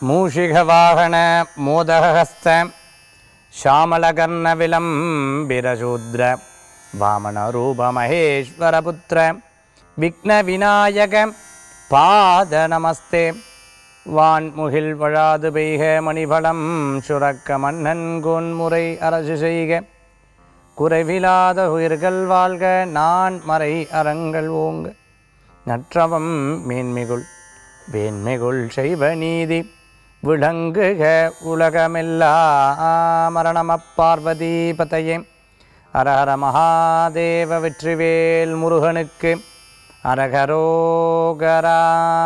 மூஷிகவாகன மோதகஸ்த श्यामलकर्णविलम्बिरशूद्र वामनरूपमहेश्वरपुत्र विघ्नविनायक பாதநமஸ்தே வான்முகில் வழாது பெய்க மணிபலம் சுரக்க மன்னன் கோன்முறை அரசு செய்க குறைவிலாத உயிர்கள் வாழ்க நான் மறை அறங்கள் ஓங்க நற்றவம் மேன்மிகுள் வேன்மிகுள் செய்வ நீதி விளங்குக உலகமெல்லாம் மரணம பார்வதி பதையே அரஹர மகாதேவ வெற்றிவேல் முருகனுக்கு அரகரோகரா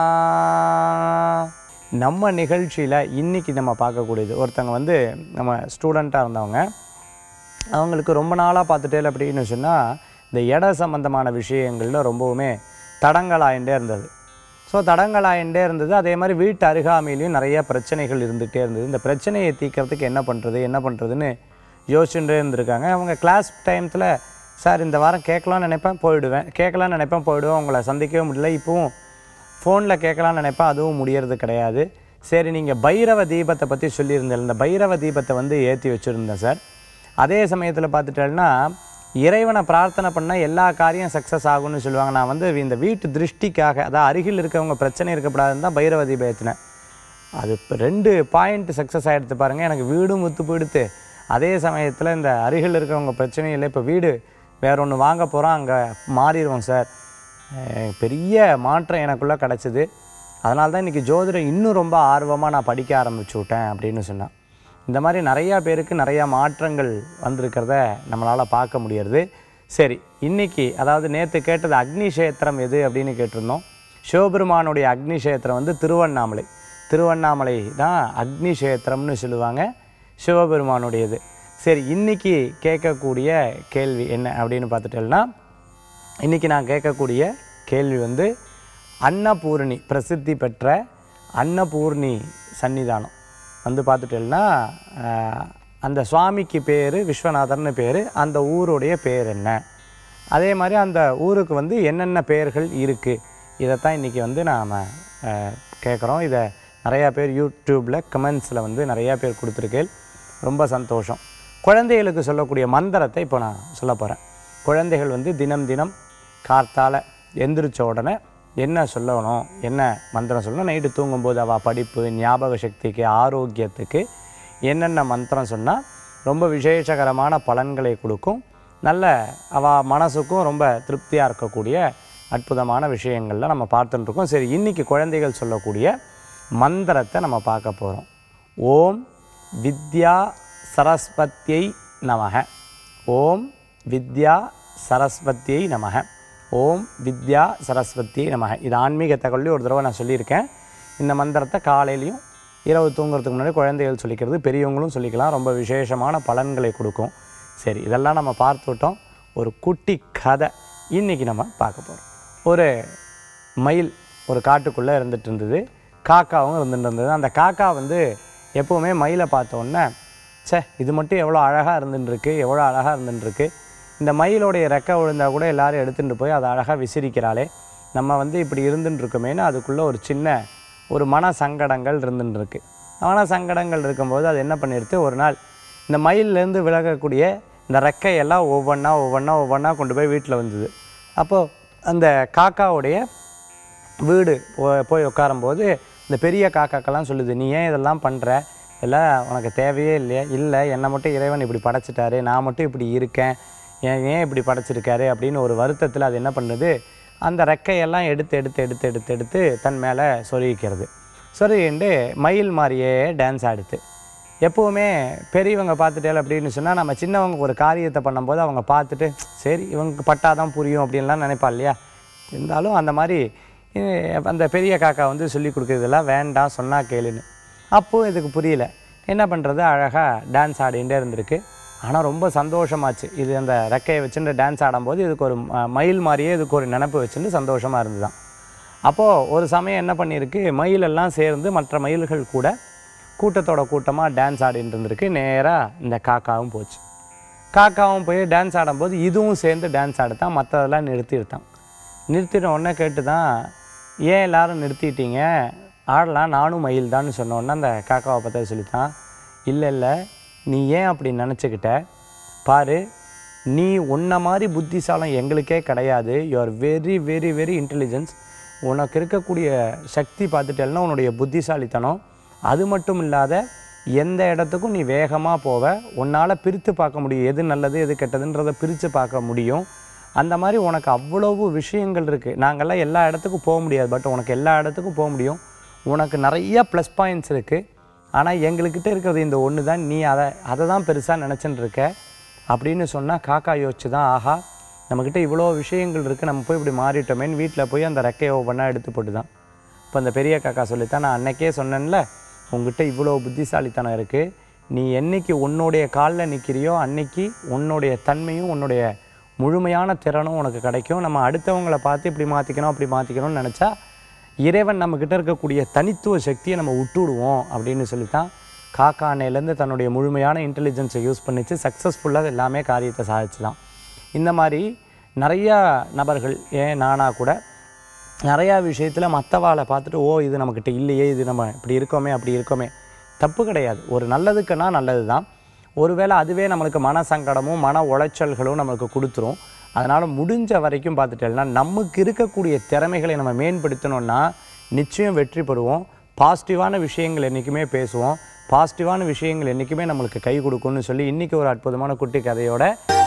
நம்ம நிகழ்ச்சியில் இன்னைக்கு நம்ம பார்க்கக்கூடியது ஒருத்தங்க வந்து நம்ம ஸ்டூடெண்ட்டாக இருந்தவங்க அவங்களுக்கு ரொம்ப நாளாக பார்த்துட்டே அப்படின்னு சொன்னால் இந்த இட சம்பந்தமான விஷயங்களில் ரொம்பவுமே தடங்கலாயிண்டே இருந்தது ஸோ தடங்கலாயிண்டே இருந்தது அதே மாதிரி வீட்டு அருகாமையிலையும் நிறைய பிரச்சனைகள் இருந்துகிட்டே இருந்தது இந்த பிரச்சனையை தீர்க்கறதுக்கு என்ன பண்ணுறது என்ன பண்ணுறதுன்னு யோசிச்சுட்டே இருந்திருக்காங்க அவங்க கிளாஸ் டைமத்தில் சார் இந்த வாரம் கேட்கலாம்னு நினைப்பேன் போயிடுவேன் கேட்கலாம்னு நினைப்பேன் போயிடுவேன் உங்களை சந்திக்கவே முடியல இப்போவும் ஃபோனில் கேட்கலாம்னு நினைப்பேன் அதுவும் முடியறது கிடையாது சரி நீங்கள் பைரவ தீபத்தை பற்றி சொல்லியிருந்தேன் இந்த பைரவ தீபத்தை வந்து ஏற்றி வச்சுருந்தேன் சார் அதே சமயத்தில் பார்த்துட்டேன்னா இறைவனை பிரார்த்தனை பண்ணால் எல்லா காரியம் சக்ஸஸ் ஆகும்னு சொல்லுவாங்க நான் வந்து இந்த வீட்டு திருஷ்டிக்காக அதாவது அருகில் இருக்கவங்க பிரச்சனை இருக்கக்கூடாதுன்னு தான் பைரவ தீபம் ஏற்றினேன் அது இப்போ ரெண்டு பாயிண்ட் சக்ஸஸ் ஆகிடுத்து பாருங்கள் எனக்கு வீடும் முத்து போயிடுத்து அதே சமயத்தில் இந்த அருகில் இருக்கவங்க பிரச்சனை இல்லை இப்போ வீடு வேற ஒன்று வாங்க போகிறோம் அங்கே மாறிடுவோம் சார் அஹ் பெரிய மாற்றம் எனக்குள்ளே கிடச்சிது அதனால தான் இன்றைக்கி ஜோதிடம் இன்னும் ரொம்ப ஆர்வமாக நான் படிக்க ஆரம்பிச்சு விட்டேன் அப்படின்னு சொன்னான் இந்த மாதிரி நிறையா பேருக்கு நிறையா மாற்றங்கள் வந்திருக்கிறத நம்மளால் பார்க்க முடியறது சரி இன்னைக்கு அதாவது நேற்று கேட்டது அக்னி கஷேத்திரம் எது அப்படின்னு கேட்டிருந்தோம் சிவபெருமானுடைய அக்னி கஷேத்திரம் வந்து திருவண்ணாமலை திருவண்ணாமலை தான் அக்னி கஷேத்திரம்னு சொல்லுவாங்க சிவபெருமானுடையது சரி இன்னைக்கு கேட்கக்கூடிய கேள்வி என்ன அப்படின்னு பார்த்துட்டேன்னா இன்றைக்கி நான் கேட்கக்கூடிய கேள்வி வந்து அன்னபூரணி பிரசித்தி பெற்ற அன்னபூர்ணி சன்னிதானம் வந்து பார்த்துட்டேன்னா ஆஹ், அந்த சுவாமிக்கு பேர் விஸ்வநாதர்னு பேர் அந்த ஊருடைய பேர் என்ன அதே மாதிரி அந்த ஊருக்கு வந்து என்னென்ன பெயர்கள் இருக்குது இதைத்தான் இன்றைக்கி வந்து நாம் கேட்குறோம் இதை நிறையா பேர் யூடியூப்பில் கமெண்ட்ஸில் வந்து நிறையா பேர் கொடுத்துருக்கேன் ரொம்ப சந்தோஷம் குழந்தைகளுக்கு சொல்லக்கூடிய மந்திரத்தை இப்போ நான் சொல்ல போகிறேன் குழந்தைகள் வந்து தினம் தினம் கார்த்தால எந்திரிச்ச உடனே என்ன சொல்லணும் என்ன மந்திரம் சொல்லணும் நைட்டு தூங்கும்போது அவள் படிப்பு ஞாபக சக்திக்கு ஆரோக்கியத்துக்கு என்னென்ன மந்திரம் சொன்னால் ரொம்ப விசேஷகரமான பலன்களை கொடுக்கும் நல்ல அவள் மனசுக்கும் ரொம்ப திருப்தியாக இருக்கக்கூடிய அற்புதமான விஷயங்கள்ல நம்ம பார்த்துட்டு இருக்கோம் சரி இன்றைக்கி குழந்தைகள் சொல்லக்கூடிய மந்திரத்தை நம்ம பார்க்க போகிறோம் ஓம் வித்யா சரஸ்வத்தியை நமக ஓம் வித்யா சரஸ்வத்தியை நமக ஓம் வித்யா சரஸ்வதியை நமக இது ஆன்மீக தகவலையும் ஒரு தடவை நான் சொல்லியிருக்கேன் இந்த மந்திரத்தை காலையிலையும் இரவு தூங்குறதுக்கு முன்னாடி குழந்தைகள் சொல்லிக்கிறது பெரியவங்களும் சொல்லிக்கலாம் ரொம்ப விசேஷமான பலன்களை கொடுக்கும் சரி இதெல்லாம் நம்ம பார்த்துட்டோம் ஒரு குட்டி கதை இன்றைக்கி நம்ம பார்க்க போகிறோம் ஒரு மயில் ஒரு காட்டுக்குள்ளே இருந்துட்டு இருந்தது காக்காவும் இருந்துட்டு இருந்தது அந்த காக்கா வந்து எப்போவுமே மயிலை பார்த்த உடனே ச்சே இது மட்டும் எவ்வளோ அழகாக இருந்துட்டு இருக்கு எவ்வளோ அழகாக இருந்துட்டு இருக்கு இந்த மயிலோடைய ரெக்கை விழுந்தா கூட எல்லாரும் எடுத்துகிட்டு போய் அதை அழகாக விசிறிக்கிறாளே நம்ம வந்து இப்படி இருந்துட்டு இருக்கோமேனு அதுக்குள்ளே ஒரு சின்ன ஒரு மன சங்கடங்கள் இருந்துட்டு இருக்கு மன சங்கடங்கள் இருக்கும்போது அது என்ன பண்ணிடுது ஒரு நாள் இந்த மயிலேருந்து விலகக்கூடிய இந்த ரெக்கையெல்லாம் ஒவ்வொன்றா ஒவ்வொன்றா ஒவ்வொன்றா கொண்டு போய் வீட்டில் வந்தது அப்போது அந்த காக்காவுடைய வீடு போ- போய் உட்காரும்போது இந்த பெரிய காக்காக்கெல்லாம் சொல்லுது நீ ஏன் இதெல்லாம் பண்ணுற இதெல்லாம் உனக்கு தேவையே இல்லையா இல்லை என்னை மட்டும் இறைவன் இப்படி படைச்சிட்டாரு நான் மட்டும் இப்படி இருக்கேன் ஏன் ஏன் இப்படி படைச்சிருக்காரு அப்படின்னு ஒரு வருத்தத்தில் அது என்ன பண்ணுது அந்த ரெக்கையெல்லாம் எடுத்து எடுத்து எடுத்து எடுத்து எடுத்து தன் மேலே சொருகிக்கிறது சொருகிண்டு மயில் மாதிரியே டான்ஸ் ஆடுது எப்போவுமே பெரியவங்க பார்த்துட்டே அப்படின்னு சொன்னால் நம்ம சின்னவங்க ஒரு காரியத்தை பண்ணும்போது அவங்க பார்த்துட்டு சரி இவங்க பட்டாதான் புரியும் அப்படின்லாம் நினைப்பா இல்லையா இருந்தாலும் அந்த மாதிரி அஹ், அந்த பெரிய காக்கா வந்து சொல்லி கொடுக்குறதெல்லாம் வேண்டாம் சொன்னால் கேளுன்னு அப்போவும் இதுக்கு புரியல என்ன பண்ணுறது அழகாக டான்ஸ் ஆடிகிட்டே இருந்திருக்கு ஆனால் ரொம்ப சந்தோஷமாச்சு இது அந்த ரெக்கையை வச்சுட்டு டான்ஸ் ஆடும்போது இதுக்கு ஒரு ம- மயில் மாதிரியே இதுக்கு ஒரு நினப்பு வச்சுட்டு சந்தோஷமாக இருந்துதான் அப்போது ஒரு சமயம் என்ன பண்ணியிருக்கு மயிலெல்லாம் சேர்ந்து மற்ற மயில்கள் கூட கூட்டத்தோட கூட்டமாக டான்ஸ் ஆடிட்டு இருந்திருக்கு நேராக இந்த காக்காவும் போச்சு காக்காவும் போய் டான்ஸ் ஆடும்போது இதுவும் சேர்ந்து டான்ஸ் ஆடுத்தான் மற்றதெல்லாம் நிறுத்திடுத்தான் நிறுத்தின உடனே கேட்டு தான் ஏன் எல்லாரும் நிறுத்திட்டீங்க ஆடலாம் நானும் மயில் தான் சொன்னோன்னே அந்த காக்காவை பார்த்தா சொல்லித்தான் இல்லை இல்லை நீ ஏன் அப்படி நினச்சிக்கிட்ட பாரு நீ உன்ன மாதிரி புத்திசாலம் எங்களுக்கே கிடையாது you are very very very intelligence உனக்கு இருக்கக்கூடிய சக்தி பார்த்துட்டேன்னா உன்னுடைய புத்திசாலித்தனம் அது மட்டும் இல்லாத எந்த இடத்துக்கும் நீ வேகமாக போவ உன்னால் பிரித்து பார்க்க முடியும் எது நல்லது எது கெட்டதுன்றதை பிரித்து பார்க்க முடியும் அந்த மாதிரி உனக்கு அவ்வளவு விஷயங்கள் இருக்குது நாங்கள்லாம் எல்லா இடத்துக்கும் போக முடியாது பட் உனக்கு எல்லா இடத்துக்கும் போக முடியும் உனக்கு நிறைய ப்ளஸ் பாயிண்ட்ஸ் இருக்குது ஆனால் எங்களுக்கிட்ட இருக்கிறது இந்த ஒன்று தான் நீ அதை அதை தான் பெருசாக நினச்சின்னு இருக்க அப்படின்னு சொன்னால் காக்கா யோசிச்சு தான் ஆஹா நம்மக்கிட்ட இவ்வளோ விஷயங்கள் இருக்குது நம்ம போய் இப்படி மாறிட்டோமேன்னு வீட்டில் போய் அந்த ரெக்கையை ஒவ்வொன்றா எடுத்து போட்டு தான் இப்போ அந்த பெரிய காக்கா சொல்லித்தான் நான் அன்னைக்கே சொன்னேன்ல உங்ககிட்ட இவ்வளோ புத்திசாலித்தனம் இருக்குது நீ என்னைக்கு உன்னுடைய காலில் நிற்கிறியோ அன்னைக்கு உன்னுடைய தன்மையும் உன்னுடைய முழுமையான திறனும் உனக்கு கிடைக்கும் நம்ம அடுத்தவங்களை பார்த்து இப்படி மாற்றிக்கணும் அப்படி மாற்றிக்கணும்னு நினச்சா இறைவன் நம்மக்கிட்ட இருக்கக்கூடிய தனித்துவ சக்தியை நம்ம விட்டுடுவோம் அப்படின்னு சொல்லித்தான் காக்கானையிலேருந்து தன்னுடைய முழுமையான இன்டெலிஜென்ஸை யூஸ் பண்ணிச்சு சக்ஸஸ்ஃபுல்லாக எல்லாமே காரியத்தை சாதிச்சுதான் இந்த மாதிரி நிறையா நபர்கள் ஏன் நானாக கூட நிறையா விஷயத்தில் மற்றவாளை பார்த்துட்டு ஓ இது நம்மக்கிட்ட இல்லையே இது நம்ம இப்படி இருக்கோமே அப்படி இருக்கோமே தப்பு கிடையாது ஒரு நல்லதுக்குன்னா நல்லது தான் ஒருவேளை அதுவே நம்மளுக்கு மன சங்கடமும் மன உளைச்சல்களும் நம்மளுக்கு கொடுத்துரும் அதனால் முடிஞ்ச வரைக்கும் பார்த்துட்டேன்னா நமக்கு இருக்கக்கூடிய திறமைகளை நம்ம மேம்படுத்தணும்னா நிச்சயம் வெற்றி பெறுவோம் பாசிட்டிவான விஷயங்கள் என்றைக்குமே பேசுவோம் பாசிட்டிவான விஷயங்கள் என்றைக்குமே நம்மளுக்கு கை கொடுக்கும்னு சொல்லி இன்றைக்கி ஒரு அற்புதமான குட்டி கதையோட